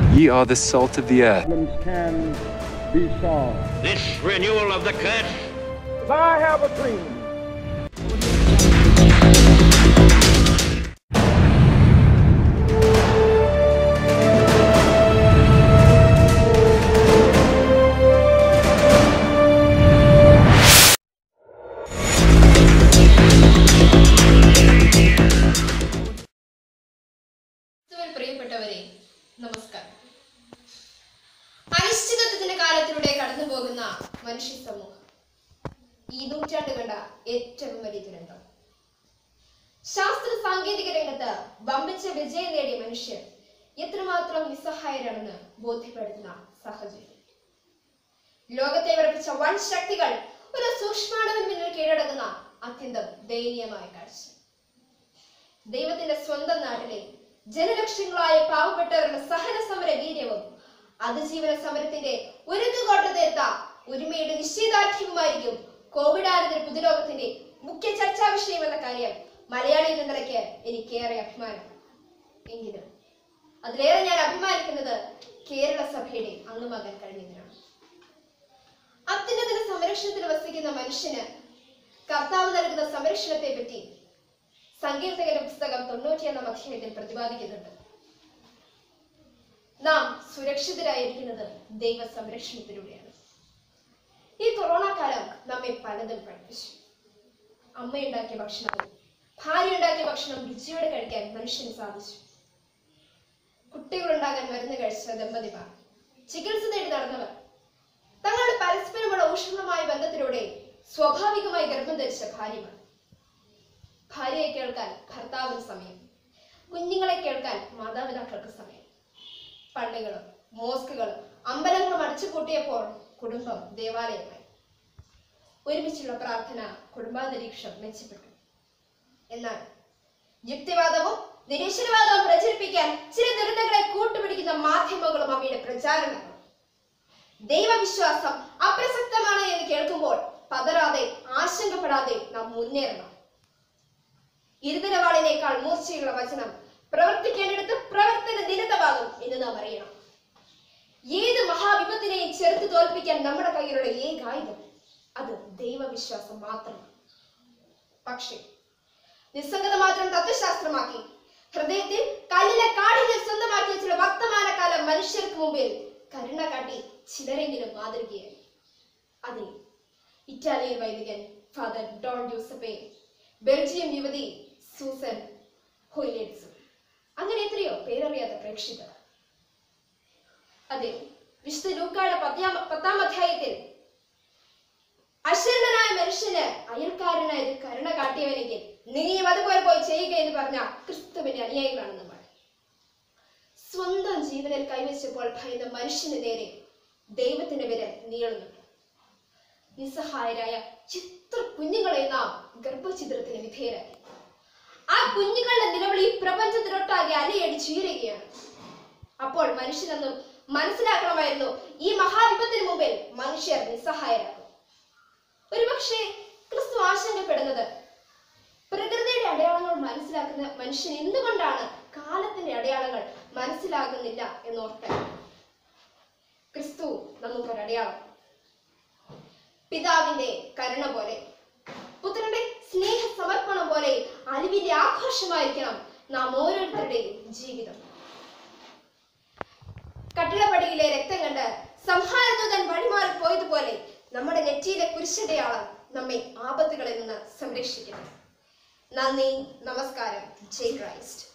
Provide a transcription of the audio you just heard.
Ye are the salt of the earth. problems can be solved. This renewal of the curse I have a dream. ക്രിസ്തുവിൽ പ്രിയപ്പെട്ടവരെ നമസ്കാരം അനിശ്ചിതത്വത്തിന്റെ കാലത്തിലൂടെ കടന്നു പോകുന്ന മനുഷ്യ സമൂഹം ഈ നൂറ്റാണ്ട് കണ്ട ഏറ്റവും വലിയ ദുരന്തം ശാസ്ത്ര സാങ്കേതിക രംഗത്ത് വമ്പിച്ച വിജയം നേടിയ മനുഷ്യർ എത്രമാത്രം നിസ്സഹായരാണെന്ന് ബോധ്യപ്പെടുത്തുന്ന സാഹചര്യം ലോകത്തെ വിറപ്പിച്ച വൻ ശക്തികൾ ഒരു സൂക്ഷ്മാണവൻ മുന്നിൽ കീഴടങ്ങുന്ന അത്യന്തം ദയനീയമായ കാഴ്ച ദൈവത്തിന്റെ സ്വന്തം നാട്ടിലെ ജനലക്ഷങ്ങളായ പാവപ്പെട്ടവരുടെ സഹന സമര വീര്യവും അതിജീവന സമരത്തിന്റെ ഉരുക്കുകോട്ട തീർത്ത ഒരുമയുടെ നിശ്ചയദാർഢ്യവുമായിരിക്കും കോവിഡാനന്തര പുതുലോകത്തിന്റെ മുഖ്യ ചർച്ചാ വിഷയം എന്ന കാര്യം മലയാളി എന്ന നിലയ്ക്ക് എനിക്കേറെ അഭിമാനം എങ്കിലും അതിലേറെ ഞാൻ അഭിമാനിക്കുന്നത് കേരള സഭയുടെ അംഗമാകാൻ കഴിഞ്ഞതിനാണ് അത്യുന്നതിന്റെ സംരക്ഷണത്തിൽ വസിക്കുന്ന മനുഷ്യന് കർത്താവ് നൽകുന്ന സംരക്ഷണത്തെ പറ്റി സങ്കീർത്തകന്റെ പുസ്തകം തൊണ്ണൂറ്റിയൊന്നാം അധ്യായത്തിൽ പ്രതിപാദിക്കുന്നുണ്ട് നാം സുരക്ഷിതരായിരിക്കുന്നത് ദൈവ സംരക്ഷണത്തിലൂടെയാണ് ഈ കൊറോണ കാലം നമ്മെ പലതും പഠിപ്പിച്ചു അമ്മയുണ്ടാക്കിയ ഭക്ഷണവും ഭാര്യ ഉണ്ടാക്കിയ ഭക്ഷണം രുചിയോടെ കഴിക്കാൻ മനുഷ്യന് സാധിച്ചു കുട്ടികളുണ്ടാകാൻ മരുന്ന് കഴിച്ച ദമ്പതിമാർ ചികിത്സ തേടി നടന്നവർ തങ്ങളുടെ പരസ്പരമുള്ള ഊഷ്മളമായ ബന്ധത്തിലൂടെ സ്വാഭാവികമായി ഗർഭം ധരിച്ച ഭാര്യമാർ ഭാര്യയെ കേൾക്കാൻ ഭർത്താവിന് സമയം കുഞ്ഞുങ്ങളെ കേൾക്കാൻ മാതാപിതാക്കൾക്ക് സമയം പള്ളികളും മോസ്കുകളും അമ്പലങ്ങളും അടച്ചുപൂട്ടിയപ്പോൾ കുടുംബം ദേവാലയമായി ഒരുമിച്ചുള്ള പ്രാർത്ഥന കുടുംബാന്തരീക്ഷം മെച്ചപ്പെട്ടു എന്നാൽ യുക്തിവാദവും നിരീശ്വരവാദവും പ്രചരിപ്പിക്കാൻ ചില ദുരന്തങ്ങളെ കൂട്ടുപിടിക്കുന്ന മാധ്യമങ്ങളും അവയുടെ പ്രചാരണങ്ങളും ദൈവവിശ്വാസം അപ്രസക്തമാണ് എന്ന് കേൾക്കുമ്പോൾ പതറാതെ ആശങ്കപ്പെടാതെ നാം മുന്നേറണം ഇരുതലവാളിനേക്കാൾ മൂർച്ചയുള്ള വചനം പ്രവർത്തിക്കേണ്ടിടത്ത് പ്രവർത്തന നിരതമാകും എന്ന് നാം അറിയണം ഏത് മഹാവിപത്തിനെയും ചെറുത്ത് തോൽപ്പിക്കാൻ നമ്മുടെ കയ്യിലുള്ള ഏക ആയുധം അത് ദൈവവിശ്വാസം മാത്രമാണ് പക്ഷേ നിസ്സംഗത മാത്രം തത്വശാസ്ത്രമാക്കി ഹൃദയത്തിൽ കല്ലിലെ കാഠിന്യം സ്വന്തമാക്കിയ ചില വർത്തമാനകാല മനുഷ്യർക്ക് മുമ്പിൽ കരുണ കാട്ടി ചിലരെങ്കിലും മാതൃകയായി അതെ ഇറ്റാലിയൻ വൈദികൻ ഫാദർ ഡോൺ ജോസഫെ ബെൽജിയം യുവതി സൂസൻ ഹോയിലേറ്റ്സും അങ്ങനെ എത്രയോ പേരറിയാത്ത പ്രേക്ഷിതർ അതെ വിശുദ്ധ ലൂക്കായുടെ പത്താം പത്താം അധ്യായത്തിൽ അശരണനായ മനുഷ്യന് അയൽക്കാരനായ ഒരു കരുണ കാട്ടിയവനെങ്കിൽ നീയും അതുപോലെ പോയി ചെയ്യുക എന്ന് പറഞ്ഞ ക്രിസ്തുവിന്റെ അനുയായികളാണ് നമ്മൾ സ്വന്തം ജീവനിൽ കൈവച്ചപ്പോൾ ഭയന്ന മനുഷ്യന് നേരെ ദൈവത്തിന്റെ വിരൽ നീളുന്നുണ്ട് നിസ്സഹായരായ ചിത്ര കുഞ്ഞുങ്ങളെ നാം ഗർഭഛിദ്രത്തിന് വിധേയരാക്കി ആ കുഞ്ഞുങ്ങളുടെ നിലവിളി പ്രപഞ്ചത്തിനൊട്ടാകെ അലയടിച്ചുയരുകയാണ് അപ്പോൾ മനുഷ്യനെന്നും മനസ്സിലാക്കണമായിരുന്നു ഈ മഹാവിപത്തിന് മുമ്പിൽ മനുഷ്യർ നിസ്സഹായരാകും ഒരുപക്ഷെ ക്രിസ്തു ആശങ്കപ്പെടുന്നത് പ്രകൃതിയുടെ അടയാളങ്ങൾ മനസ്സിലാക്കുന്ന മനുഷ്യൻ എന്തുകൊണ്ടാണ് കാലത്തിന്റെ അടയാളങ്ങൾ മനസ്സിലാകുന്നില്ല എന്നോർത്ത് ക്രിസ്തു നമുക്കൊരു അടയാളം പിതാവിന്റെ കരുണ പോലെ പുത്രന്റെ സ്നേഹ സമർപ്പണം പോലെ അലിവിന്റെ ആഘോഷമായിരിക്കണം നാം ഓരോരുത്തരുടെയും ജീവിതം കട്ടിളപ്പടിയിലെ രക്തം കണ്ട് സംഹാരദൂതൻ വഴിമാറി പോയതുപോലെ നമ്മുടെ നെറ്റിയിലെ കുരിശന്റെ ആളം നമ്മെ ആപത്തുകളിൽ നിന്ന് സംരക്ഷിക്കണം നന്ദി നമസ്കാരം ജയ് ക്രൈസ്റ്റ്